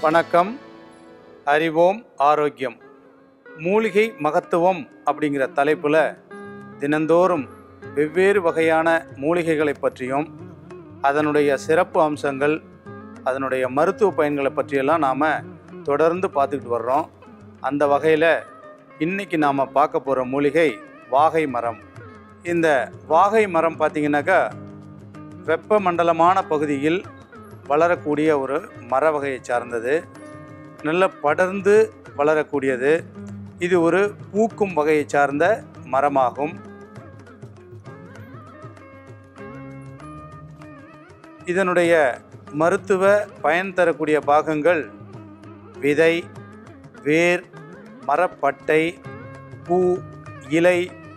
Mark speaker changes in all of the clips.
Speaker 1: வணக்கம் அறிவோம் ஆரோக்கியம் மூலிகை மகத்துவம் அப்படிங்கிற தலைப்பில் தினந்தோறும் வெவ்வேறு வகையான மூலிகைகளை பற்றியும் அதனுடைய சிறப்பு அம்சங்கள் அதனுடைய மருத்துவ பயன்களை பற்றியெல்லாம் நாம் தொடர்ந்து பார்த்துக்கிட்டு வர்றோம் அந்த வகையில் இன்னைக்கு நாம் பார்க்க போகிற மூலிகை வாகை மரம் இந்த வாகை மரம் பார்த்திங்கனாக்கா வெப்பமண்டலமான பகுதியில் வளரக்கூடிய ஒரு மர வகையை சார்ந்தது நல்ல படர்ந்து வளரக்கூடியது இது ஒரு பூக்கும் வகையை சார்ந்த மரமாகும் இதனுடைய மருத்துவ பயன் தரக்கூடிய பாகங்கள் விதை வேர் மரப்பட்டை பூ இலை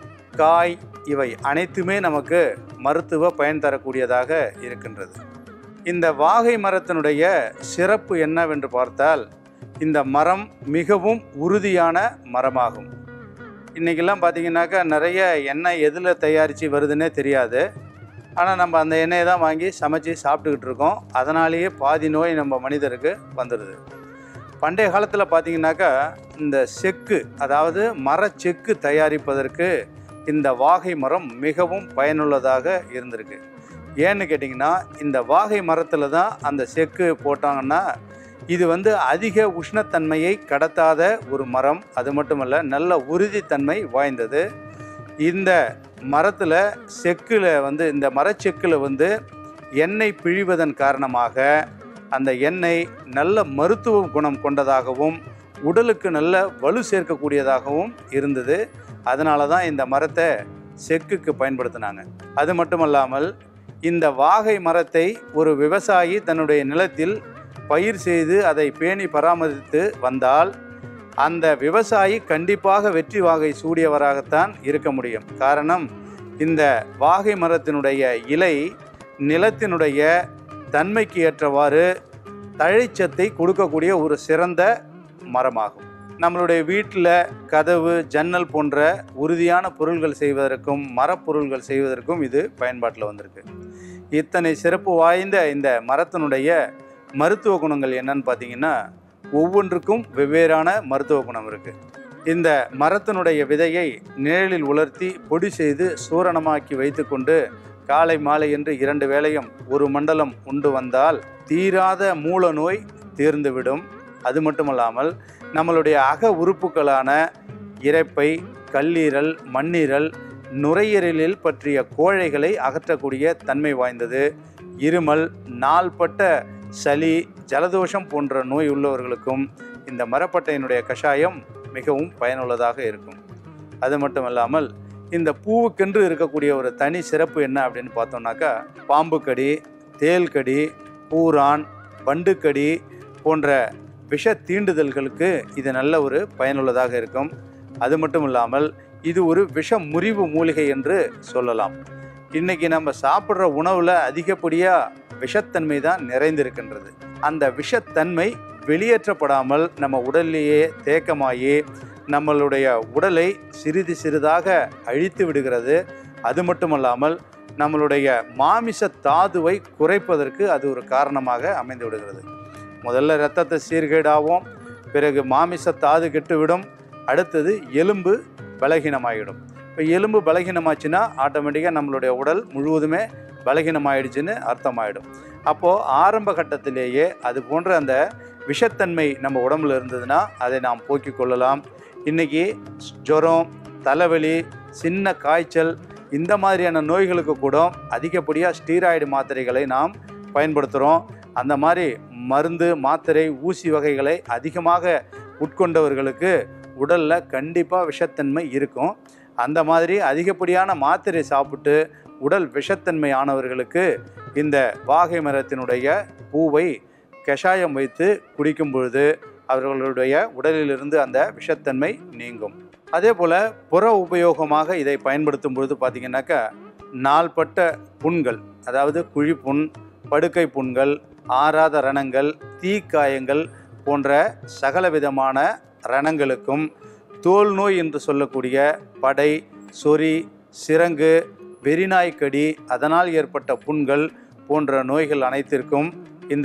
Speaker 1: காய் இவை அனைத்துமே நமக்கு மருத்துவ பயன் தரக்கூடியதாக இருக்கின்றது இந்த வாகை மரத்தினுடைய சிறப்பு என்னவென்று பார்த்தால் இந்த மரம் மிகவும் உறுதியான மரமாகும் இன்றைக்கெல்லாம் பார்த்தீங்கன்னாக்கா நிறைய எண்ணெய் எதில் தயாரித்து வருதுன்னே தெரியாது ஆனால் நம்ம அந்த எண்ணெயை தான் வாங்கி சமைச்சு சாப்பிட்டுக்கிட்டு இருக்கோம் அதனாலேயே பாதி நோய் நம்ம மனிதருக்கு வந்துடுது பண்டைய காலத்தில் பார்த்தீங்கன்னாக்கா இந்த செக்கு அதாவது மரச்செக்கு தயாரிப்பதற்கு இந்த வாகை மரம் மிகவும் பயனுள்ளதாக இருந்திருக்கு ஏன்னு கேட்டிங்கன்னா இந்த வாகை மரத்தில் தான் அந்த செக்கு போட்டாங்கன்னா இது வந்து அதிக உஷ்ணத்தன்மையை கடத்தாத ஒரு மரம் அது மட்டுமல்ல நல்ல உறுதித்தன்மை வாய்ந்தது இந்த மரத்தில் செக்கில் வந்து இந்த மரச்செக்கில் வந்து எண்ணெய் பிழிவதன் காரணமாக அந்த எண்ணெய் நல்ல மருத்துவ குணம் கொண்டதாகவும் உடலுக்கு நல்ல வலு சேர்க்கக்கூடியதாகவும் இருந்தது அதனால தான் இந்த மரத்தை செக்குக்கு பயன்படுத்தினாங்க அது மட்டுமல்லாமல் இந்த வாகை மரத்தை ஒரு விவசாயி தன்னுடைய நிலத்தில் பயிர் செய்து அதை பேணி பராமரித்து வந்தால் அந்த விவசாயி கண்டிப்பாக வெற்றி வாகை சூடியவராகத்தான் இருக்க முடியும் காரணம் இந்த வாகை மரத்தினுடைய இலை நிலத்தினுடைய தன்மைக்கு ஏற்றவாறு தழைச்சத்தை கொடுக்கக்கூடிய ஒரு சிறந்த மரமாகும் நம்மளுடைய வீட்டில் கதவு ஜன்னல் போன்ற உறுதியான பொருள்கள் செய்வதற்கும் மரப்பொருள்கள் செய்வதற்கும் இது பயன்பாட்டில் வந்திருக்கு இத்தனை சிறப்பு வாய்ந்த இந்த மரத்தினுடைய மருத்துவ குணங்கள் என்னன்னு பார்த்தீங்கன்னா ஒவ்வொன்றுக்கும் வெவ்வேறான மருத்துவ குணம் இருக்குது இந்த மரத்தினுடைய விதையை நிழலில் உலர்த்தி பொடி செய்து சூரணமாக்கி வைத்துக்கொண்டு காலை மாலை என்று இரண்டு வேளையும் ஒரு மண்டலம் உண்டு வந்தால் தீராத மூல நோய் தீர்ந்துவிடும் அது மட்டுமல்லாமல் நம்மளுடைய அக உறுப்புகளான இரைப்பை கல்லீரல் மண்ணீரல் நுரையீரலில் பற்றிய கோழைகளை அகற்றக்கூடிய தன்மை வாய்ந்தது இருமல் நாள்பட்ட சளி ஜலதோஷம் போன்ற நோய் உள்ளவர்களுக்கும் இந்த மரப்பட்டையினுடைய கஷாயம் மிகவும் பயனுள்ளதாக இருக்கும் அது மட்டுமல்லாமல் இந்த பூவுக்கென்று இருக்கக்கூடிய ஒரு தனி சிறப்பு என்ன அப்படின்னு பார்த்தோம்னாக்கா பாம்பு கடி தேல் கடி பூரான் வண்டுக்கடி போன்ற விஷ தீண்டுதல்களுக்கு இது நல்ல ஒரு பயனுள்ளதாக இருக்கும் அது மட்டும் இல்லாமல் இது ஒரு விஷ முறிவு மூலிகை என்று சொல்லலாம் இன்னைக்கு நம்ம சாப்பிட்ற உணவில் அதிகப்படியாக விஷத்தன்மை தான் நிறைந்திருக்கின்றது அந்த விஷத்தன்மை வெளியேற்றப்படாமல் நம்ம உடல்லையே தேக்கமாகி நம்மளுடைய உடலை சிறிது சிறிதாக அழித்து விடுகிறது அது மட்டுமல்லாமல் நம்மளுடைய மாமிச தாதுவை குறைப்பதற்கு அது ஒரு காரணமாக அமைந்து விடுகிறது முதல்ல இரத்தத்தை சீர்கேடாகும் பிறகு மாமிச தாது கெட்டுவிடும் அடுத்தது எலும்பு பலகீனமாகிடும் இப்போ எலும்பு பலகீனமாச்சுன்னா ஆட்டோமேட்டிக்காக நம்மளுடைய உடல் முழுவதுமே பலகீனமாயிடுச்சுன்னு அர்த்தமாயிடும் அப்போது ஆரம்ப கட்டத்திலேயே அது போன்ற அந்த விஷத்தன்மை நம்ம உடம்புல இருந்ததுன்னா அதை நாம் போக்கிக் கொள்ளலாம் இன்றைக்கி ஜுரம் தலைவலி சின்ன காய்ச்சல் இந்த மாதிரியான நோய்களுக்கு கூட அதிகப்படியாக ஸ்டீராய்டு மாத்திரைகளை நாம் பயன்படுத்துகிறோம் அந்த மாதிரி மருந்து மாத்திரை ஊசி வகைகளை அதிகமாக உட்கொண்டவர்களுக்கு உடலில் கண்டிப்பாக விஷத்தன்மை இருக்கும் அந்த மாதிரி அதிகப்படியான மாத்திரை சாப்பிட்டு உடல் விஷத்தன்மை ஆனவர்களுக்கு இந்த வாகை மரத்தினுடைய பூவை கஷாயம் வைத்து குடிக்கும் பொழுது அவர்களுடைய உடலிலிருந்து அந்த விஷத்தன்மை நீங்கும் அதே போல் புற உபயோகமாக இதை பயன்படுத்தும் பொழுது பார்த்திங்கனாக்கா நாள்பட்ட புண்கள் அதாவது குழிப்புண் படுக்கை புண்கள் ஆறாத ரணங்கள் தீக்காயங்கள் போன்ற சகல விதமான ரணங்களுக்கும் தோல் நோய் என்று சொல்லக்கூடிய படை சொறி சிரங்கு வெறிநாய்க்கடி அதனால் ஏற்பட்ட புண்கள் போன்ற நோய்கள் அனைத்திற்கும் இந்த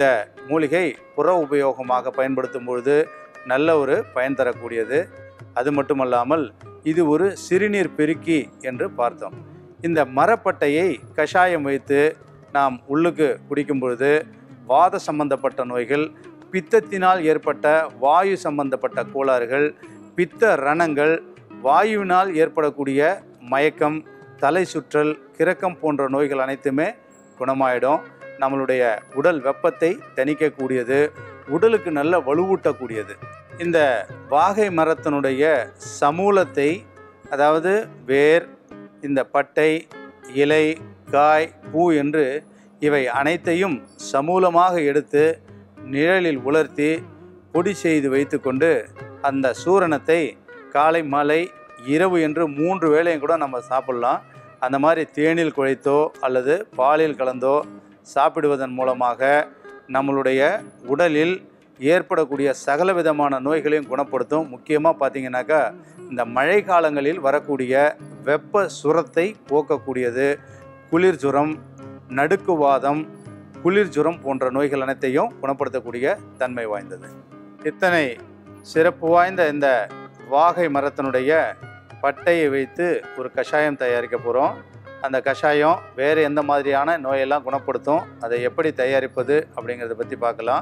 Speaker 1: மூலிகை புற உபயோகமாக பயன்படுத்தும் பொழுது நல்ல ஒரு பயன் தரக்கூடியது அது மட்டுமல்லாமல் இது ஒரு சிறுநீர் பெருக்கி என்று பார்த்தோம் இந்த மரப்பட்டையை கஷாயம் வைத்து நாம் உள்ளுக்கு குடிக்கும் பொழுது வாத சம்பந்தப்பட்ட நோய்கள் பித்தத்தினால் ஏற்பட்ட வாயு சம்பந்தப்பட்ட கோளாறுகள் பித்த ரணங்கள் வாயுவினால் ஏற்படக்கூடிய மயக்கம் தலை சுற்றல் கிறக்கம் போன்ற நோய்கள் அனைத்துமே குணமாயிடும் நம்மளுடைய உடல் வெப்பத்தை தணிக்கக்கூடியது உடலுக்கு நல்ல வலுவூட்டக்கூடியது இந்த வாகை மரத்தினுடைய சமூலத்தை அதாவது வேர் இந்த பட்டை இலை காய் பூ என்று இவை அனைத்தையும் சமூலமாக எடுத்து நிழலில் உலர்த்தி பொடி செய்து வைத்துக்கொண்டு அந்த சூரணத்தை காலை மாலை இரவு என்று மூன்று வேளையும் கூட நம்ம சாப்பிடலாம் அந்த மாதிரி தேனில் குழைத்தோ அல்லது பாலில் கலந்தோ சாப்பிடுவதன் மூலமாக நம்மளுடைய உடலில் ஏற்படக்கூடிய சகல விதமான நோய்களையும் குணப்படுத்தும் முக்கியமாக பார்த்தீங்கன்னாக்கா இந்த மழை காலங்களில் வரக்கூடிய வெப்ப சுரத்தை போக்கக்கூடியது குளிர் ஜுரம் நடுக்குவாதம் குளிர் ஜுரம் போன்ற நோய்கள் அனைத்தையும் குணப்படுத்தக்கூடிய தன்மை வாய்ந்தது இத்தனை சிறப்பு வாய்ந்த இந்த வாகை மரத்தினுடைய பட்டையை வைத்து ஒரு கஷாயம் தயாரிக்க போகிறோம் அந்த கஷாயம் வேறு எந்த மாதிரியான நோயெல்லாம் குணப்படுத்தும் அதை எப்படி தயாரிப்பது அப்படிங்கிறத பற்றி பார்க்கலாம்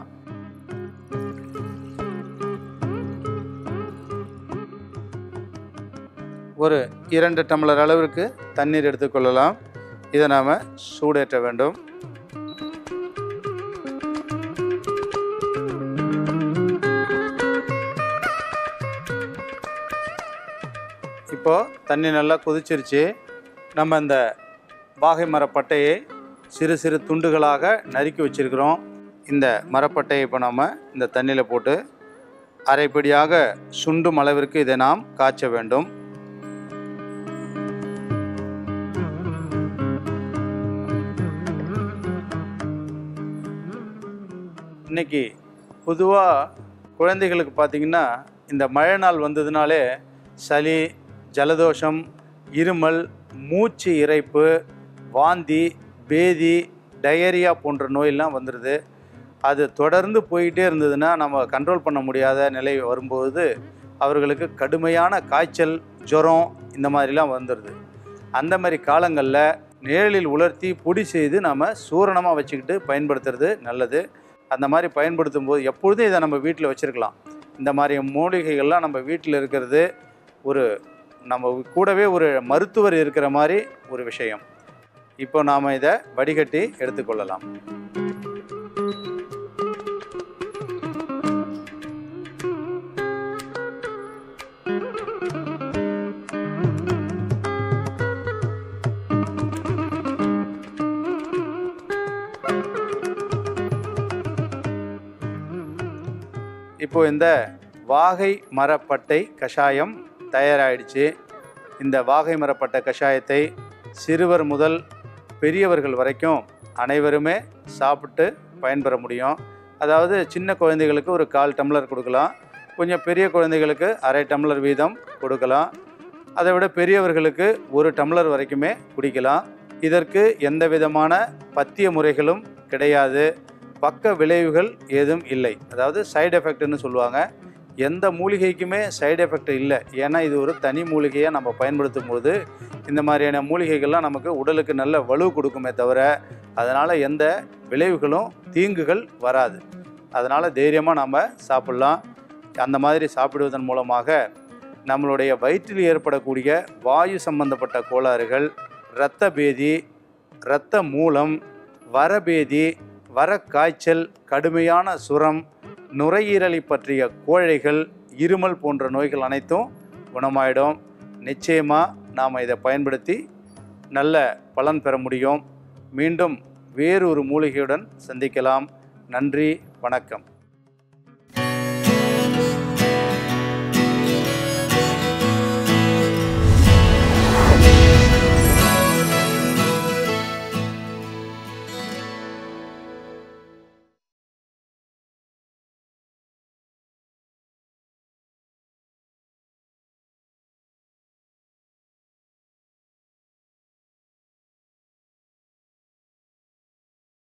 Speaker 1: ஒரு இரண்டு டம்ளர் அளவிற்கு தண்ணீர் எடுத்துக்கொள்ளலாம் இதை நாம் சூடேற்ற வேண்டும் இப்போது தண்ணி நல்லா கொதிச்சிருச்சு நம்ம இந்த வாகை மரப்பட்டையை சிறு சிறு துண்டுகளாக நறுக்கி வச்சிருக்கிறோம் இந்த மரப்பட்டையை இப்போ நம்ம இந்த தண்ணியில் போட்டு அரைப்படியாக சுண்டும் அளவிற்கு இதை நாம் காய்ச்ச வேண்டும் இன்னைக்கு பொதுவாக குழந்தைகளுக்கு பார்த்திங்கன்னா இந்த மழை நாள் வந்ததுனாலே சளி ஜலதோஷம் இருமல் மூச்சு இறைப்பு வாந்தி பேதி டயரியா போன்ற நோயெல்லாம் வந்துடுது அது தொடர்ந்து போயிட்டே இருந்ததுன்னா நம்ம கண்ட்ரோல் பண்ண முடியாத நிலை வரும்போது அவர்களுக்கு கடுமையான காய்ச்சல் ஜுரம் இந்த மாதிரிலாம் வந்துடுது அந்த மாதிரி காலங்களில் நிழலில் உலர்த்தி பொடி செய்து நம்ம சூரணமாக வச்சுக்கிட்டு பயன்படுத்துறது நல்லது அந்த மாதிரி பயன்படுத்தும் போது எப்பொழுதும் இதை நம்ம வீட்டில் வச்சுருக்கலாம் இந்த மாதிரி மூலிகைகள்லாம் நம்ம வீட்டில் இருக்கிறது ஒரு நம்ம கூடவே ஒரு மருத்துவர் இருக்கிற மாதிரி ஒரு விஷயம் இப்போ நாம் இதை வடிகட்டி எடுத்துக்கொள்ளலாம் இப்போ இந்த வாகை மரப்பட்டை கஷாயம் தயாராகிடுச்சு இந்த வாகை மரப்பட்ட கஷாயத்தை சிறுவர் முதல் பெரியவர்கள் வரைக்கும் அனைவருமே சாப்பிட்டு பயன்பெற முடியும் அதாவது சின்ன குழந்தைகளுக்கு ஒரு கால் டம்ளர் கொடுக்கலாம் கொஞ்சம் பெரிய குழந்தைகளுக்கு அரை டம்ளர் வீதம் கொடுக்கலாம் அதை விட பெரியவர்களுக்கு ஒரு டம்ளர் வரைக்குமே குடிக்கலாம் இதற்கு எந்த விதமான பத்திய முறைகளும் கிடையாது பக்க விளைவுகள் ஏதும் இல்லை அதாவது சைடு எஃபெக்ட்னு சொல்லுவாங்க எந்த மூலிகைக்குமே சைடு எஃபெக்ட் இல்லை ஏன்னா இது ஒரு தனி மூலிகையாக நம்ம பயன்படுத்தும் போது இந்த மாதிரியான மூலிகைகள்லாம் நமக்கு உடலுக்கு நல்ல வலு கொடுக்குமே தவிர அதனால் எந்த விளைவுகளும் தீங்குகள் வராது அதனால் தைரியமாக நம்ம சாப்பிட்லாம் அந்த மாதிரி சாப்பிடுவதன் மூலமாக நம்மளுடைய வயிற்றில் ஏற்படக்கூடிய வாயு சம்பந்தப்பட்ட கோளாறுகள் இரத்த பேதி இரத்த மூலம் வரபேதி வரக்காய்ச்சல் கடுமையான சுரம் நுரையீரலை பற்றிய கோழைகள் இருமல் போன்ற நோய்கள் அனைத்தும் குணமாயிடும் நிச்சயமாக நாம் இதை பயன்படுத்தி நல்ல பலன் பெற முடியும் மீண்டும் வேறொரு மூலிகையுடன் சந்திக்கலாம் நன்றி வணக்கம்